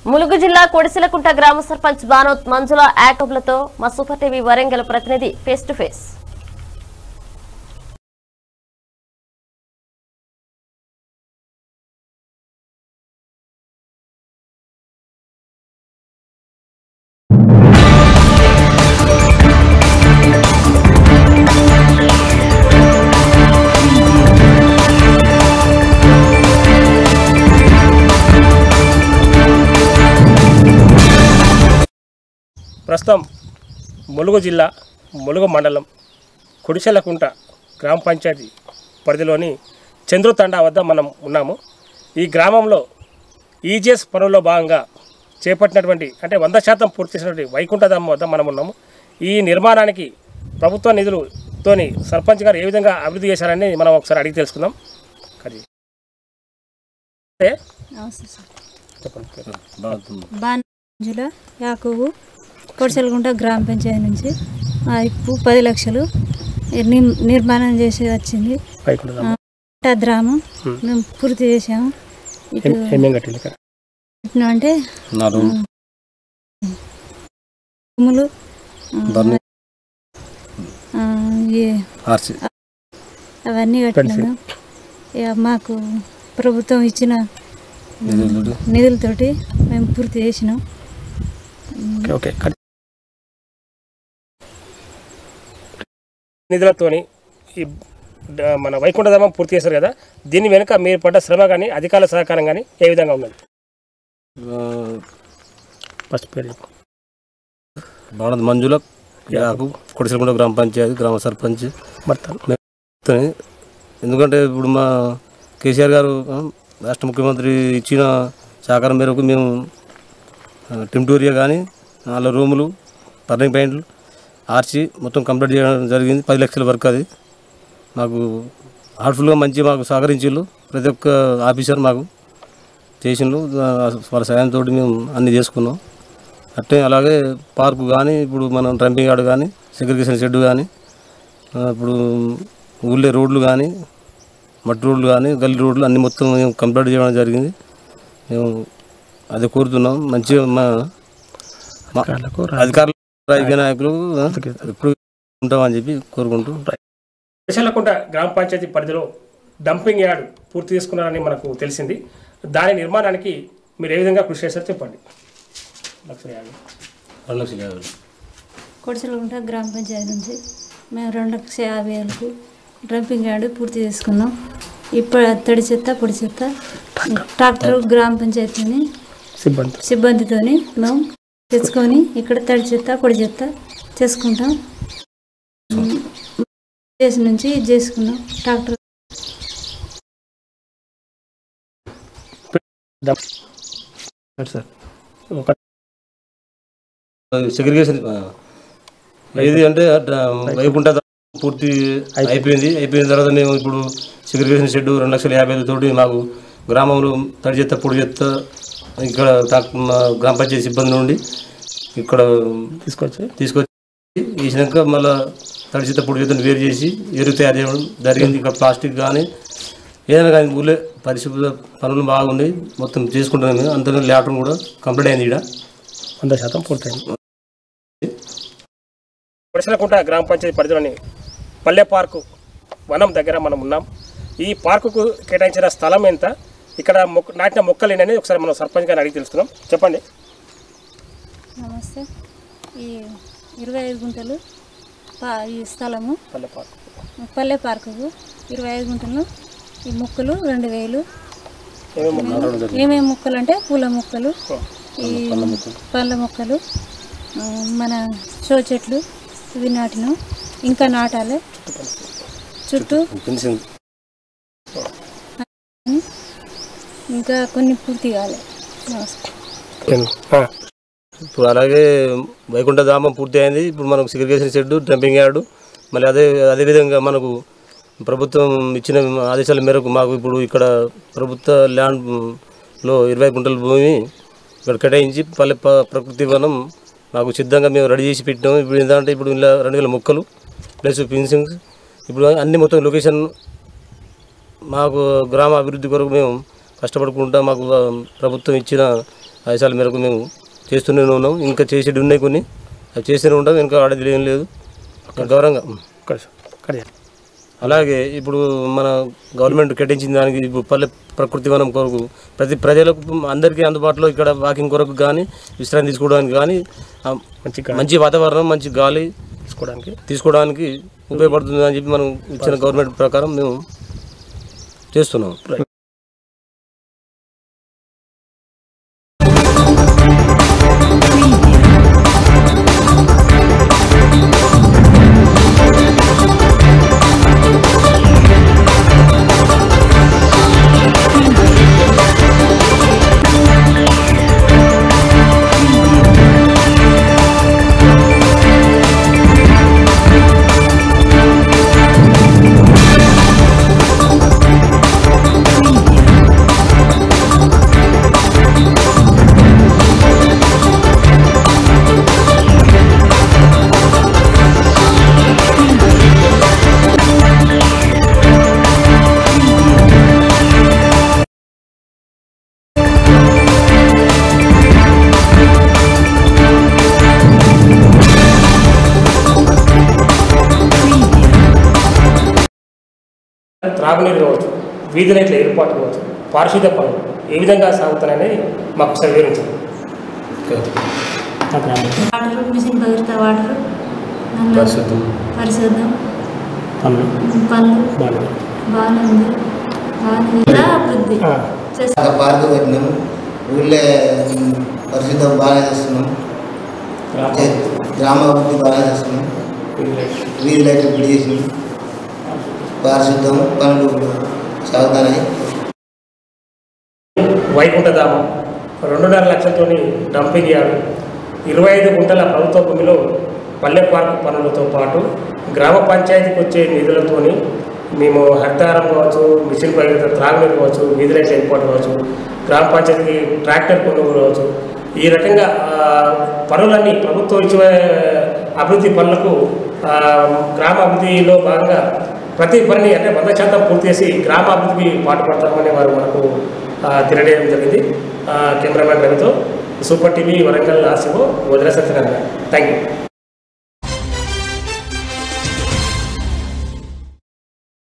ములుగు జిల్లా కొడిసిలకుంట గ్రామ సర్పంచ్ బానోత్ మంజుల యాకబ్లతో మా సూపర్ టీవీ వరంగల్ ప్రతినిధి ఫేస్ టు ఫేస్ ప్రస్తుతం ములుగు జిల్లా ములుగు మండలం కుడిచెలకుంట గ్రామ పంచాయతీ పరిధిలోని చంద్రుతండా వద్ద మనం ఉన్నాము ఈ గ్రామంలో ఈజీఎస్ పనుల్లో భాగంగా చేపట్టినటువంటి అంటే వంద శాతం పూర్తి చేసినటువంటి వైకుంఠధామం వద్ద మనం ఉన్నాము ఈ నిర్మాణానికి ప్రభుత్వ నిధులతోని సర్పంచ్ గారు ఏ విధంగా అభివృద్ధి చేశారని మనం ఒకసారి అడిగి తెలుసుకుందాం అది అంటే నమస్తే సార్ చెప్పండి బాణంజుల యాకూబు కొడిసెలగుంట గ్రామ పంచాయతీ నుంచి ఆ ఇప్పు పది లక్షలు నిర్- నిర్మాణం చేసి వచ్చింది వైకుంఠధామం గ్రామం మేము పూర్తి చేసాము ఇటు ఏం- ఏమేం కట్టింది ఇక్కడ ఇటు అంటే నా రూమ్ భూములు బర్ని ఆ, ఈ ఆర్సి అవన్నీ కట్టినాము ఇక మాకు ప్రభుత్వం ఇచ్చిన నిధులు నిధులతోటి మేము పూర్తి చేసినాం ఓకే ఓకే కట్- నిధులతోని ఈ డ- మన వైకుంఠధామం పూర్తి చేశారు కదా దీని వెనుక మీరు పడ్డ శ్రమ కానీ అధికారుల సహకారం కానీ ఏ విధంగా ఉన్నది ఫస్ట్ పేరు చెప్పు. బాణద్ మంజుల యాకు కొడిసలకుంట గ్రామ పంచాయతీ గ్రామ సర్పంచ్ మొత్తం తోని. ఎందుకంటే ఇప్పుడు మా కేసీఆర్ గారు ఆ, రాష్ట్ర ముఖ్యమంత్రి ఇచ్చిన సహకారం మేరకు మేము ఆ, టిమ్టూరియా కానీ వాళ్ళ రూములు టర్నింగ్ పాయింట్లు ఆర్చి మొత్తం కంప్లీట్ చేయడం జరిగింది పది లక్షల వరకు అది మాకు హార్ట్ఫుల్గా మంచి మాకు సహకరించిళ్ళు ప్రతి ఒక్క ఆఫీసర్ మాకు చేసిండ్రు ఆ, వాళ్ళ సాయంతో మేము అన్నీ చేసుకున్నాం అట్టే అలాగే పార్కు కానీ ఇప్పుడు మనం ట్రంపింగ్ యార్డ్ కానీ సెగ్రిగేషన్ షెడ్ కానీ ఆ, ఇప్పుడు ఊళ్ళే రోడ్లు కానీ మట్టి రోడ్లు కానీ గల్లీ రోడ్లు అన్ని మొత్తం మేము కంప్లీట్ చేయడం జరిగింది మేము అది కోరుతున్నాం మంచిగా మా మా అధికారులకు రా- అధికారులు రాజకీయ నాయకులు ఆ, ఎప్పుడు ఉంటామని చెప్పి కోరుకుంటూ విశాలకుంట గ్రామ పంచాయతీ పరిధిలో డంపింగ్ యార్డ్ పూర్తి చేసుకున్నారని మనకు తెలిసింది దాని నిర్మాణానికి మీరు ఏ విధంగా కృషి చేశారో చెప్పండి లక్ష యాభై రెండు లక్షల యాభై కొడిసెలగుంట గ్రామ పంచాయతీ నుంచి మేము రెండు లక్షల యాభై వేలకు డ్రంపింగ్ యార్డు పూర్తి చేసుకున్నాం ఇప్పుడు తడి చెత్త పొడి చెత్త ట్రాక్టర్ గ్రామ పంచాయతీని సిబ్బంది సిబ్బందితోని మేము తెచ్చుకొని ఇక్కడ తడి చెత్త పొడి చెత్త చేసుకుంటాం చేసి నుంచి ఇది చేసుకున్నాం ట్రాక్టర్ సార్ ఒక సెగ్రిగేషన్ ఆ, ఏది అంటే డ- వైకుంఠ ధామం పూర్తి అయిపోయింది అయిపోయిన తర్వాత మేము ఇప్పుడు సెగ్రిగేషన్ షెడ్ రెండు లక్షల యాభై ఐదు తోటి మాకు గ్రామంలో తడి చెత్త పొడి చెత్త ఇక్కడ తా- మా గ్రామ పంచాయతీ సిబ్బంది నుండి ఇక్కడ తీసుకొచ్చి తీసుకొచ్చి వేసినాక మళ్ళీ తడి చెత్త పొడి చెత్తను వేరు చేసి ఎరువు తయారు చేయడం జరిగింది ఇక్కడ ప్లాస్టిక్ కానీ ఏదైనా కానీ ఊళ్ళో పరిశుభ్ర పనులు బాగున్నాయి మొత్తం చేసుకుంటున్నాం మేము అంతగా లేటం కూడా కంప్లీట్ అయింది ఇక్కడ వంద శాతం పూర్తయింది విశాలకుంట గ్రామ పంచాయతీ పరిధిలోని పల్లె పార్కు వనం దగ్గర మనం ఉన్నాం ఈ పార్కుకు కేటాయించిన స్థలం ఎంత ఇక్కడ మొక్క నాటిన మొక్కలు ఏంటనేది ఒకసారి మనం సర్పంచ్ గారిని అడిగి తెలుస్తున్నాం చెప్పండి నమస్తే ఈ ఇరవై ఐదు గుంటలు పా- ఈ స్థలము పల్లె పార్కు పల్లె పార్కుకు ఇరవై ఐదు గుంటలు ఈ మొక్కలు రెండు వేలు ఏమేమి మొక్కలు? ఏమేమి మొక్కలు అంటే పూల మొక్కలు ఈ పళ్ళ మొక్కలు ఆ, మన షో చెట్లు ఇవి నాటినాం ఇంకా నాటాలి చుట్టూ ఫినిషింగ్ ఇంకా కొన్ని పూర్తి కావాలి నమస్తే ఆ, ఇప్పుడు అలాగే వైకుంఠ ధామం పూర్తి అయింది ఇప్పుడు మనకు సెగ్రిగేషన్ షెడ్ డంపింగ్ యార్డు మళ్ళీ అదే అదేవిధంగా మనకు ప్రభుత్వం ఇచ్చిన ఆదేశాల మేరకు మాకు ఇప్పుడు ఇక్కడ ప్రభుత్వ ల్యాండ్లో ఇరవై గుంటల భూమి ఇక్కడ కేటాయించి పల్లె ప- ప్రకృతి వనం మాకు సిద్ధంగా మేము రెడీ చేసి పెట్టినాం ఇప్పుడు ఏంటంటే ఇప్పుడు ఇలా రెండు వేల మొక్కలు ప్లస్ ఫిన్సింగ్స్ ఇప్పుడు అన్ని మొత్తం లొకేషన్ మాకు గ్రామ అభివృద్ధి కొరకు మేము కష్టపడుకుంటా మాకు ఆ, ప్రభుత్వం ఇచ్చిన ఆదేశాల మేరకు మేము చేస్తూనే ఉన్నాం ఇంకా చేసేది ఉన్నాయి కొన్ని అవి చేస్తూనే ఉంటాం ఇంకా ఆడేది ఏం లేదు గౌరవంగా ఒక్క నిమిషం. ఇక్కడ చేయండి. అలాగే ఇప్పుడు మన గవర్నమెంట్ కేటాయించిన దానికి ఇప్పుడు పల్లె ప్రకృతి వనం కొరకు ప్రతి ప్రజలకు అందరికీ అందుబాటులో ఇక్కడ వాకింగ్ కొరకు కానీ విశ్రాంతి తీసుకోవడానికి కానీ ఆ, మంచి గాలి మంచి వాతావరణం మంచి గాలి తీసుకోవడానికి తీసుకోవడానికి ఉపయోగపడుతుంది అని చెప్పి మనం ఇచ్చిన గవర్నమెంట్ ప్రకారం మేము చేస్తున్నాం త్రాగునీరు కావచ్చు వీధి లైట్ల ఏర్పాటు కావచ్చు పారిశుద్ధ్య పనులు ఏ విధంగా సాగుతున్నాయని మాకు ఒకసారి వివరించండి వాటర్ మిషన్ భగీరథ వాటర్ నల్ల పరిశుద్ధం పనులు పనులు బాగా బాగానే ఉంది బాగానే ఉంది. ఇలా అభివృద్ధి చేస్తాం అక్కడ పార్కు పెట్టినాం ఊళ్ళో ఉమ్, పరిశుద్ధం బాగా చేస్తున్నాం చే- గ్రామాభివృద్ధి బాగా చేస్తున్నాం వీధి లైట్లు పిడి చేసినాం పారిశుద్ధం పనులు సాగుతున్నాయి వైకుంఠధామం రెండున్నర లక్షలతో డంపింగ్ యార్డు ఇరవై ఐదు గుంటల ప్రభుత్వ భూమిలో పల్లె పార్కు పనులతో పాటు గ్రామ పంచాయతీకి వచ్చే నిధులతోని మేము హరితారం కావచ్చు మిషన్ పరిగెత్త త్రాగునీరు కావచ్చు వీధి లైట్ల ఏర్పాటు కావచ్చు గ్రామ పంచాయతీకి ట్రాక్టర్ కొనుగోలు కావచ్చు ఈ రకంగా ఆ, పనులన్నీ ప్రభుత్వం ఇచ్చే అభివృద్ధి పనులకు ఆ, గ్రామ అభివృద్ధిలో భాగంగా ప్రతి పనిని అంటే వంద శాతం పూర్తి చేసి గ్రామ అభివృద్ధికి పాటుపడతామని వారు మనకు ఆ, తెలియజేయడం జరిగింది ఆ, కెమెరామెన్ రవితో సూపర్ టీవీ వరంగల్ ఆర్సీఓ వదిన సత్యనారాయణ థ్యాంక్ యూ